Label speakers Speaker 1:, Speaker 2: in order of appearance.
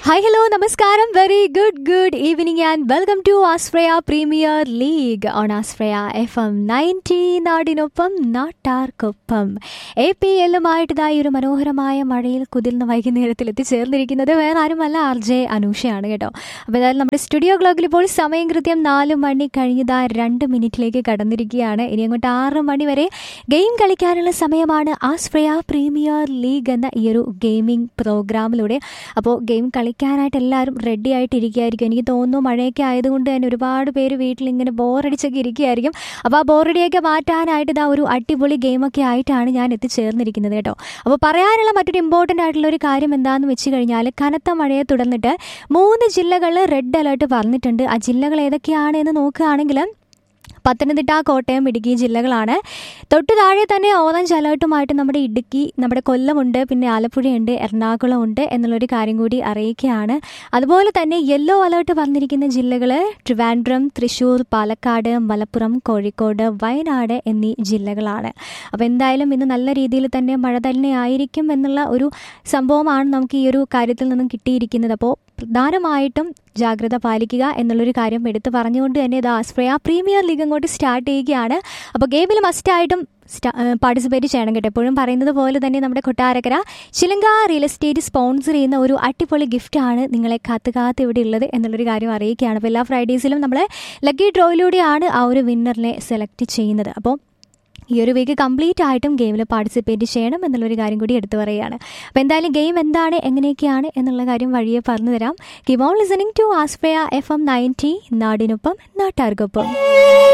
Speaker 1: hi hello നമസ്കാരം very good good evening and welcome to Asfraya premier league on Asfraya FM ninety നയൻറ്റി നാടിനൊപ്പം നാട്ടാർക്കൊപ്പം A P എല്ലുമായിട്ട് ഇതായി ഒരു മനോഹരമായ മഴയിൽ കുതിർന്ന വൈകുന്നേരത്തിൽ എത്തിച്ചേർന്നിരിക്കുന്നത് വേറെ ആരുമല്ല ആർ ജെ അനൂഷയാണ് കേട്ടോ അപ്പോൾ ഏതായാലും നമ്മുടെ സ്റ്റുഡിയോ ക്ലോക്കിൽ ഇപ്പോൾ സമയം കൃത്യം നാല് മണി കഴിഞ്ഞതാ രണ്ട് മിനിറ്റിലേക്ക് കടന്നിരിക്കുകയാണ് ഇനി അങ്ങോട്ട് ആറ് മണി വരെ ഗെയിം കളിക്കാനുള്ള സമയമാണ് ആസ്ഫ്രയ പ്രീമിയർ ലീഗ് എന്ന ഈ ഒരു ഗെയിമിംഗ് പ്രോഗ്രാമിലൂടെ അപ്പോൾ ഗെയിം കളിക്കാനായിട്ട് എല്ലാവരും റെഡി ആയിട്ടിരിക്കുകയായിരിക്കും എനിക്ക് തോന്നുന്നു മഴയൊക്കെ ആയതുകൊണ്ട് തന്നെ ഒരുപാട് പേര് വീട്ടിലിങ്ങനെ ബോറടിച്ചൊക്കെ ഇരിക്കുകയായിരിക്കും അപ്പോൾ ആ ബോറടിയൊക്കെ മാറ്റാനായിട്ട് ഇതാ ഒരു അടിപൊളി ഗെയിമൊക്കെ ആയിട്ടാണ് ഞാൻ എത്തിച്ചേർന്നിരിക്കുന്നത് കേട്ടോ അപ്പോൾ പറയാനുള്ള മറ്റൊരു ഇമ്പോർട്ടൻ്റ് ആയിട്ടുള്ള ഒരു കാര്യം എന്താണെന്ന് വെച്ച് കഴിഞ്ഞാൽ കനത്ത മഴയെ തുടർന്നിട്ട് മൂന്ന് ജില്ലകളിൽ റെഡ് അലേർട്ട് പറഞ്ഞിട്ടുണ്ട് ആ ജില്ലകൾ ഏതൊക്കെയാണ് എന്ന് നോക്കുകയാണെങ്കിൽ പത്തനംതിട്ട കോട്ടയം ഇടുക്കി ജില്ലകളാണ് തൊട്ട് താഴെ തന്നെ ഓറഞ്ച് അലേർട്ടുമായിട്ട് നമ്മുടെ ഇടുക്കി നമ്മുടെ കൊല്ലമുണ്ട് പിന്നെ ആലപ്പുഴയുണ്ട് എറണാകുളം ഉണ്ട് എന്നുള്ളൊരു കാര്യം കൂടി അറിയിക്കുകയാണ് അതുപോലെ തന്നെ യെല്ലോ അലേർട്ട് വന്നിരിക്കുന്ന ജില്ലകൾ ട്രിവാൻഡ്രം തൃശ്ശൂർ പാലക്കാട് മലപ്പുറം കോഴിക്കോട് വയനാട് എന്നീ ജില്ലകളാണ് അപ്പോൾ എന്തായാലും ഇന്ന് നല്ല രീതിയിൽ തന്നെ മഴ തന്നെ ആയിരിക്കും എന്നുള്ള ഒരു സംഭവമാണ് നമുക്ക് ഈ ഒരു കാര്യത്തിൽ നിന്നും കിട്ടിയിരിക്കുന്നത് അപ്പോൾ പ്രധാനമായിട്ടും ജാഗ്രത പാലിക്കുക എന്നുള്ളൊരു കാര്യം എടുത്തു പറഞ്ഞുകൊണ്ട് തന്നെ ഇത് ആസ്പ്രയ പ്രീമിയർ ലീഗ് അങ്ങോട്ട് സ്റ്റാർട്ട് ചെയ്യുകയാണ് അപ്പോൾ ഗെയിമിൽ മസ്റ്റായിട്ടും പാർട്ടിസിപ്പേറ്റ് ചെയ്യണം കേട്ടോ എപ്പോഴും പറയുന്നത് പോലെ തന്നെ നമ്മുടെ കൊട്ടാരക്കര ചിലങ്ക റിയൽ എസ്റ്റേറ്റ് സ്പോൺസർ ചെയ്യുന്ന ഒരു അടിപൊളി ഗിഫ്റ്റാണ് നിങ്ങളെ കാത്ത് കാത്ത് ഇവിടെ ഉള്ളത് എന്നുള്ളൊരു കാര്യം അറിയിക്കുകയാണ് അപ്പോൾ എല്ലാ ഫ്രൈഡേസിലും നമ്മൾ ലക്കി ഡ്രോയിലൂടെയാണ് ആ ഒരു വിന്നറിനെ സെലക്ട് ചെയ്യുന്നത് അപ്പോൾ ഈ ഒരു വീക്ക് കംപ്ലീറ്റ് ആയിട്ടും ഗെയിമിൽ പാർട്ടിസിപ്പേറ്റ് ചെയ്യണം എന്നുള്ളൊരു കാര്യം കൂടി എടുത്തു പറയുകയാണ് അപ്പോൾ എന്തായാലും ഗെയിം എന്താണ് എങ്ങനെയൊക്കെയാണ് എന്നുള്ള കാര്യം വഴിയെ പറഞ്ഞു തരാം keep on listening to Aspraya FM ninety നയൻറ്റി നാടിനൊപ്പം നാട്ടാർക്കൊപ്പം